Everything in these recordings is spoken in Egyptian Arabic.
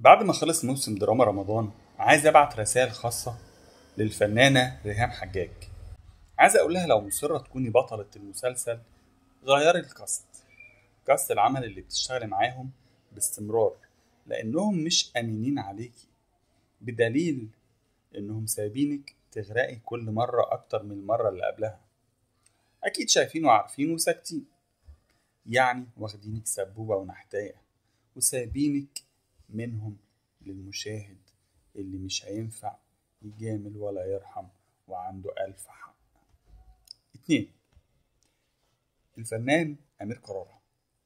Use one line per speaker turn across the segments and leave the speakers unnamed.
بعد ما خلص موسم دراما رمضان عايز ابعت رسائل خاصة للفنانة ريهام حجاج عايز اقول لها لو مصرة تكوني بطلة المسلسل غيري الكاست كاست العمل اللي بتشتغلي معاهم باستمرار لانهم مش امينين عليكي بدليل انهم سايبينك تغرقي كل مرة اكتر من المرة اللي قبلها اكيد شايفين وعارفين وساكتين يعني واخدينك سبوبة ونحتاية وسايبينك منهم للمشاهد اللي مش هينفع يجامل ولا يرحم وعنده ألف حق اتنين الفنان أمير قرارة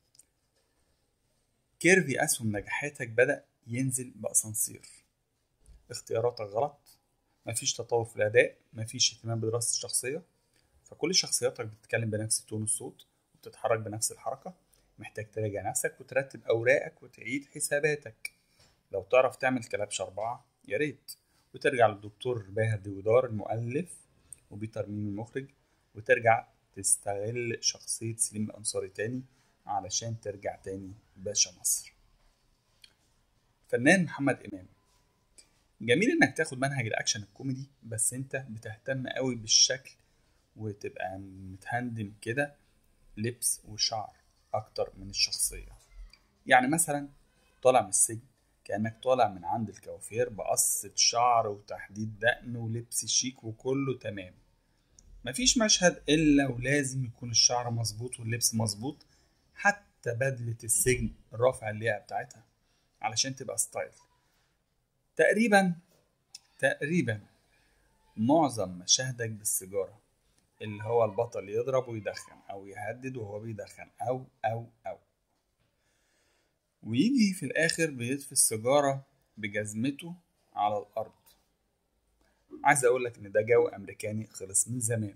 كيرفي أسهم نجاحاتك بدأ ينزل بأسانسير اختياراتك غلط مفيش تطور في الأداء مفيش اهتمام بدراسة الشخصية فكل شخصياتك بتتكلم بنفس تون الصوت وبتتحرك بنفس الحركة محتاج تراجع نفسك وترتب أوراقك وتعيد حساباتك لو تعرف تعمل كلبش أربعة يا ريت وترجع للدكتور باهر ديودار المؤلف وبيتر ميمي المخرج وترجع تستغل شخصية سليم الأنصاري تاني علشان ترجع تاني باشا مصر فنان محمد إمام جميل إنك تاخد منهج الأكشن الكوميدي بس أنت بتهتم قوي بالشكل وتبقى متهندم كده لبس وشعر أكتر من الشخصية يعني مثلا طالع من السجن كأنك طالع من عند الكوافير بقصة شعر وتحديد دقن ولبس شيك وكله تمام مفيش مشهد إلا ولازم يكون الشعر مظبوط واللبس مظبوط حتى بدلة السجن رافع اللياقة بتاعتها علشان تبقى ستايل تقريبا تقريبا معظم مشاهدك بالسيجارة اللي هو البطل يضرب ويدخن أو يهدد وهو بيدخن أو أو أو ويجي في الآخر بيطفي السيجارة بجزمته على الأرض عايز أقولك إن ده جو أمريكاني خلص من زمان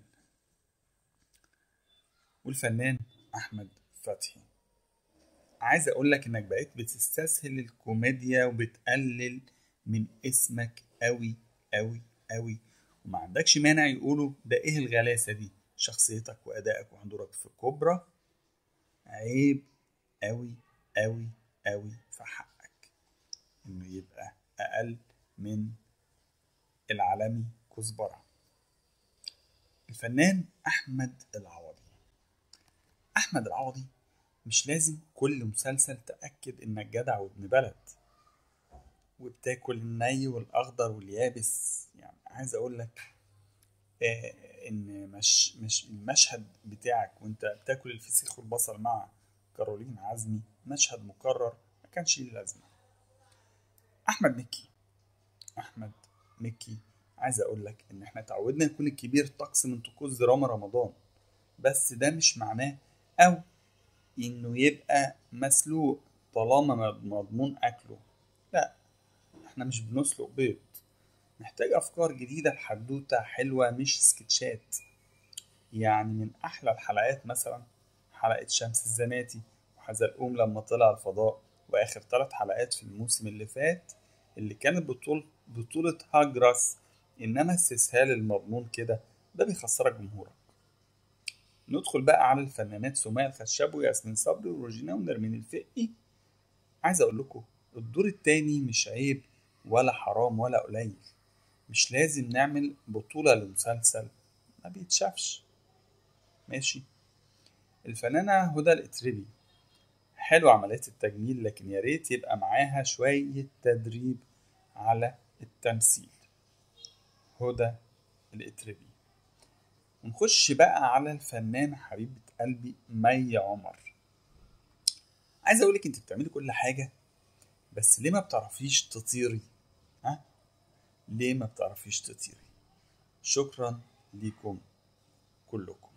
والفنان أحمد فتحي عايز أقولك إنك بقيت بتستسهل الكوميديا وبتقلل من اسمك أوي أوي أوي وما عندكش مانع يقولوا ده إيه الغلاسة دي شخصيتك وأدائك وحضورك في كوبرا عيب أوي أوي أوي في حقك إنه يبقى أقل من العالمي كزبرة الفنان أحمد العوضي أحمد العوضي مش لازم كل مسلسل تأكد إنك جدع وابن بلد وبتاكل الني والأخضر واليابس يعني عايز أقول لك آه إن مش مش المشهد بتاعك وأنت بتاكل الفسيخ والبصل مع كارولين عزمي مشهد مكرر ما كانش ليه لازمة أحمد مكي أحمد مكي عايز أقول لك إن إحنا تعودنا يكون الكبير طقس من طقوس دراما رمضان بس ده مش معناه أو إنه يبقى مسلوق طالما مضمون أكله لا إحنا مش بنسلق بيض محتاج أفكار جديدة بحدوتة حلوة مش سكتشات يعني من أحلى الحلقات مثلا حلقة شمس الزناتي وحزلقوم لما طلع الفضاء وآخر ثلاث حلقات في الموسم اللي فات اللي كانت بطولة بطولة هاجرس إنما استسهال المضمون كده ده بيخسرك جمهورك ندخل بقى على الفنانات سمية الخشاب وياسمين صبري وروجينا ونرمين الفقي عايز أقول لكم الدور التاني مش عيب ولا حرام ولا قليل مش لازم نعمل بطولة لمسلسل ما بيتشافش ماشي الفنانة هدى الإتربي حلو عملية التجميل لكن يا ريت يبقى معاها شوية تدريب على التمثيل هدى الإتربي ونخش بقى على الفنانة حبيبة قلبي مي عمر عايز أقولك أنت بتعملي كل حاجة بس ليه ما بتعرفيش تطيري ها ليه ما بتعرفيش تطيري شكرا ليكم كلكم